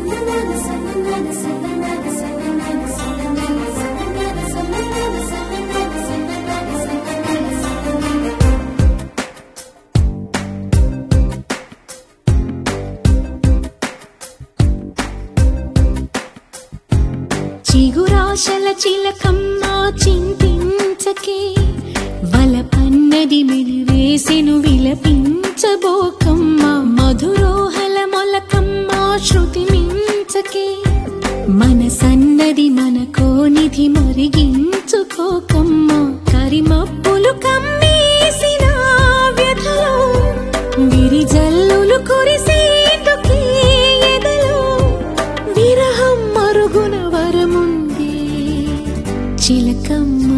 చిగురాశల చిలకమ్మ చింతించకే వలపన్నది మెలివేసెను విలపించబోకమ్మ మధురోహల మొలకమ్మ శృతి మించకే మనసన్నది మనకో నిధి మరిగించుకోకమ్మ కరిమప్పులు కమ్మేసిన వ్యధలో విరిజల్లులు కురిసేందుకే ఎదలో విరహం మరుగున వరముంది చిలకమ్మ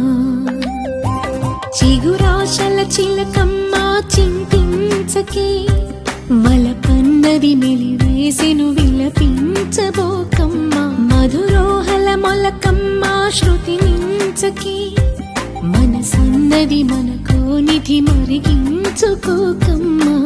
చిగురాశల చిలకమ్మ చింతించకే వలపన్నది మెలివేసెను విలపించబోకమ్మ మధురోహల మొలకమ్మ శృతి మించకే మనసన్నది మనకో నిధి మరిగించుకోకమ్మా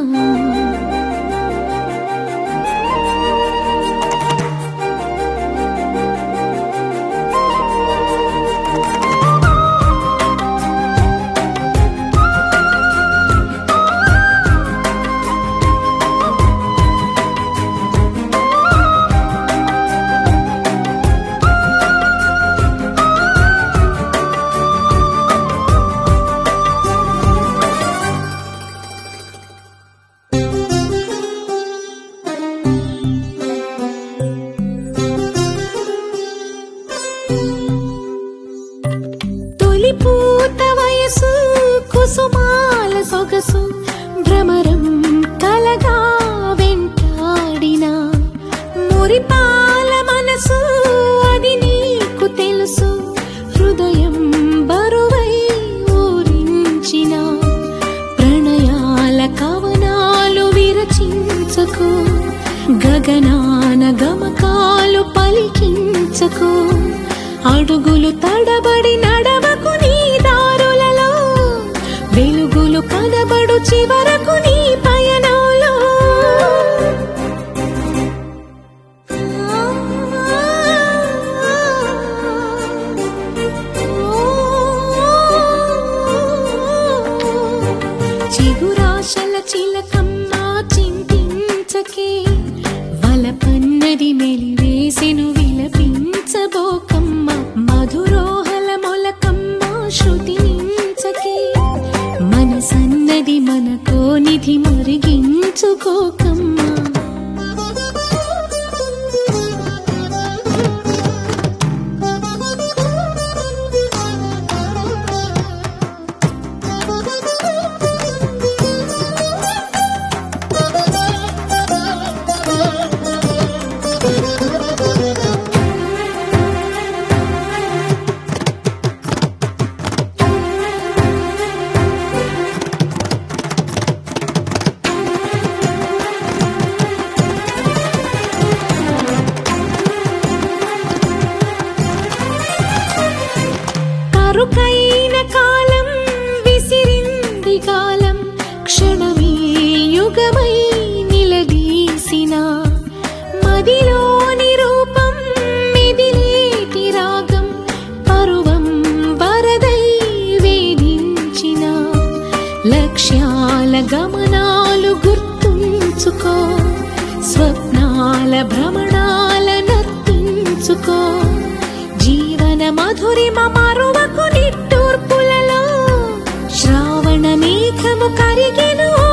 తొలి పూత వయసు కుసుమాల సొగసు భ్రమరం కలగా వెంటాడిన మురిపాల మనసు అది నీకు తెలుసు హృదయం బరువై ఊరించిన ప్రణయాల కవనాలు విరచించకు గగనాన గమకాలు పలికించకు అడుగులు తడబడి నడవకు నీ దారులలో వెలుగులు కనబడు చివరకు నీ పయనంలో చిగురాశల చిలకమ్మ చింతించకే వలపన్నది మెలివేసెను విలపించబోకమ్మ మధురోహల మొలకమ్మ శృతి మించకే మనసన్నది మనకో నిధి మరిగించుకోకమ్మా కరుకైన కాలం విసిరింది కాలం క్షణమే యుగమై నిలదీసిన మదిలోని రూపం మెదిలేటి రాగం పరువం వరదై వేధించిన లక్ష్యాల గమనాలు గుర్తుంచుకో స్వప్నాల భ్రమణాల నర్తించుకో జీవన మధురిమ మరువకు నిట్టూర్పులలో శ్రావణ మేఘము కరిగెను ఓ